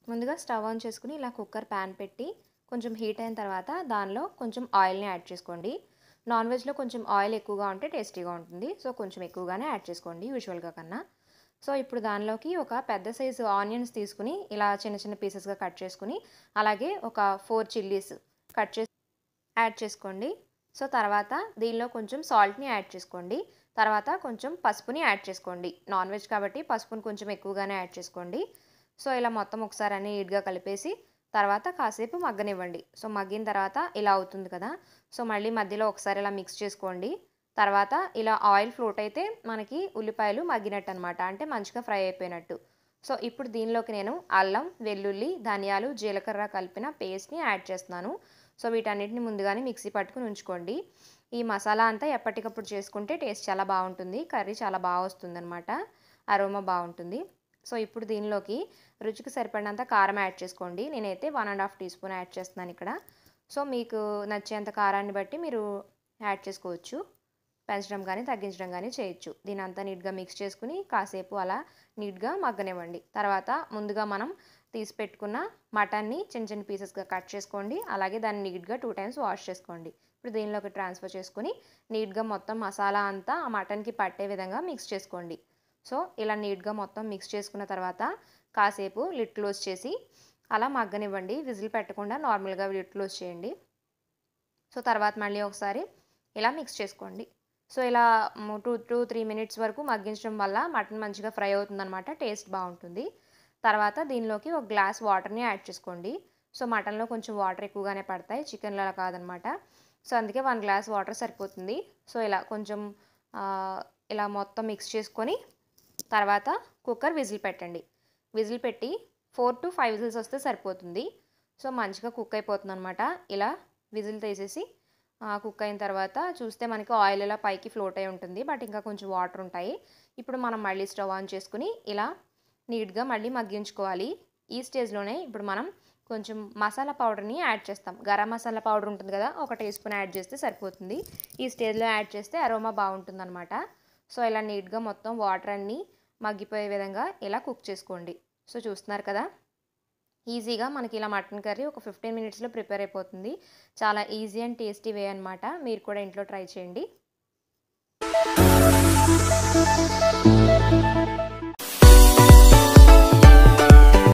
ముందుగా stove on చేసుకుని ఇలా కుక్కర్ ప్యాన్ పెట్టి కొంచెం హీట్ అయిన తర్వాత దానిలో కొంచెం ఆయిల్ని యాడ్ చేసుకోండి నాన్ వెజ్లో కొంచెం ఆయిల్ ఎక్కువగా ఉంటే టేస్టీగా ఉంటుంది సో కొంచెం ఎక్కువగానే యాడ్ చేసుకోండి యూజువల్గా కన్నా సో ఇప్పుడు దానిలోకి ఒక పెద్ద సైజు ఆనియన్స్ తీసుకుని ఇలా చిన్న చిన్న పీసెస్గా కట్ చేసుకుని అలాగే ఒక ఫోర్ చిల్లీస్ కట్ చేసి యాడ్ చేసుకోండి సో తర్వాత దీనిలో కొంచెం సాల్ట్ని యాడ్ చేసుకోండి తర్వాత కొంచెం పసుపుని యాడ్ చేసుకోండి నాన్ వెజ్ కాబట్టి పసుపుని కొంచెం ఎక్కువగానే యాడ్ చేసుకోండి సో ఇలా మొత్తం ఒకసారి అన్ని నీట్గా కలిపేసి తర్వాత కాసేపు మగ్గనివ్వండి సో మగ్గిన తర్వాత ఇలా అవుతుంది కదా సో మళ్ళీ మధ్యలో ఒకసారి ఇలా మిక్స్ చేసుకోండి తర్వాత ఇలా ఆయిల్ ఫ్లోట్ అయితే మనకి ఉల్లిపాయలు మగ్గినట్టు అనమాట అంటే మంచిగా ఫ్రై అయిపోయినట్టు సో ఇప్పుడు దీనిలోకి నేను అల్లం వెల్లుల్లి ధనియాలు జీలకర్ర కలిపిన పేస్ట్ని యాడ్ చేస్తున్నాను సో వీటన్నిటిని ముందుగానే మిక్సీ పట్టుకుని ఉంచుకోండి ఈ మసాలా అంతా ఎప్పటికప్పుడు చేసుకుంటే టేస్ట్ చాలా బాగుంటుంది కర్రీ చాలా బాగా వస్తుందన్నమాట అరోమా బాగుంటుంది సో ఇప్పుడు దీనిలోకి రుచికి సరిపడినంత కారం యాడ్ చేసుకోండి నేనైతే one and half teaspoon add చేస్తున్నాను ఇక్కడ సో మీకు నచ్చేంత కారాన్ని బట్టి మీరు యాడ్ చేసుకోవచ్చు పెంచడం కానీ తగ్గించడం కానీ చేయొచ్చు దీని అంతా నీట్గా మిక్స్ చేసుకుని కాసేపు అలా నీట్గా మగ్గనివ్వండి తర్వాత ముందుగా మనం తీసి పెట్టుకున్న మటన్ని చిన్న చిన్న పీసెస్గా కట్ చేసుకోండి అలాగే దాన్ని నీట్గా టూ టైమ్స్ వాష్ చేసుకోండి ఇప్పుడు దీనిలోకి ట్రాన్స్ఫర్ చేసుకుని నీట్గా మొత్తం మసాలా అంతా ఆ మటన్కి పట్టే విధంగా మిక్స్ చేసుకోండి సో ఇలా నీట్గా మొత్తం మిక్స్ చేసుకున్న తర్వాత కాసేపు లిట్ క్లోజ్ చేసి అలా మగ్గనివ్వండి విజిల్ పెట్టకుండా నార్మల్గా లిట్ క్లోజ్ చేయండి సో తర్వాత మళ్ళీ ఒకసారి ఇలా మిక్స్ చేసుకోండి సో ఇలా టూ టూ త్రీ మినిట్స్ వరకు మగ్గించడం వల్ల మటన్ మంచిగా ఫ్రై అవుతుందన్నమాట టేస్ట్ బాగుంటుంది తర్వాత దీనిలోకి ఒక గ్లాస్ వాటర్ని యాడ్ చేసుకోండి సో మటన్లో కొంచెం వాటర్ ఎక్కువగానే పడతాయి చికెన్లో అలా కాదనమాట సో అందుకే వన్ గ్లాస్ వాటర్ సరిపోతుంది సో ఇలా కొంచెం ఇలా మొత్తం మిక్స్ చేసుకొని తర్వాత కుక్కర్ విజిల్ పెట్టండి విజిల్ పెట్టి ఫోర్ టు ఫైవ్ విజిల్స్ వస్తే సరిపోతుంది సో మంచిగా కుక్ అయిపోతుంది అనమాట ఇలా విజిల్ తీసేసి కుక్ అయిన తర్వాత చూస్తే మనకి ఆయిల్ ఇలా పైకి ఫ్లోట్ అయి ఉంటుంది బట్ ఇంకా కొంచెం వాటర్ ఉంటాయి ఇప్పుడు మనం మళ్ళీ స్టవ్ ఆన్ చేసుకుని ఇలా నీట్గా మళ్ళీ మగ్గించుకోవాలి ఈ స్టేజ్లోనే ఇప్పుడు మనం కొంచెం మసాలా పౌడర్ని యాడ్ చేస్తాం గరం మసాలా పౌడర్ ఉంటుంది కదా ఒక టీ స్పూన్ యాడ్ చేస్తే సరిపోతుంది ఈ స్టేజ్లో యాడ్ చేస్తే అరోమా బాగుంటుంది అనమాట సో ఇలా నీట్గా మొత్తం వాటర్ అన్నీ మగ్గిపోయే విధంగా ఇలా కుక్ చేసుకోండి సో చూస్తున్నారు కదా ఈజీగా మనకి ఇలా మటన్ కర్రీ ఒక ఫిఫ్టీన్ మినిట్స్లో ప్రిపేర్ అయిపోతుంది చాలా ఈజీ అండ్ టేస్టీ వే అనమాట మీరు కూడా ఇంట్లో ట్రై చేయండి